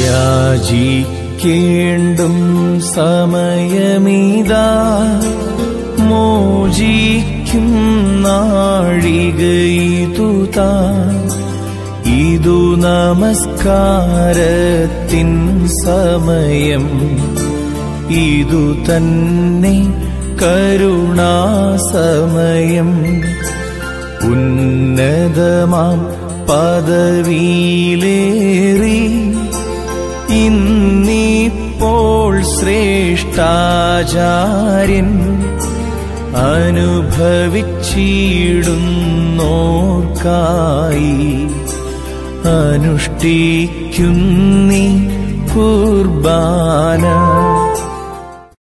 യാചിക്കേണ്ടും സമയമിതാ മോചിക്കും നാഴികയിതുതാ ഇതു നമസ്കാരത്തിൻ സമയം ഇതു തന്നെ കരുണാസമയം ഉന്നതമാം പദവിയിലേറി ഇന്നിപ്പോൾ ശ്രേഷ്ഠാചാര്യൻ അനുഭവിച്ചിടുന്നോർക്കായി അനുഷ്ഠിക്കുന്നീ കുർബാന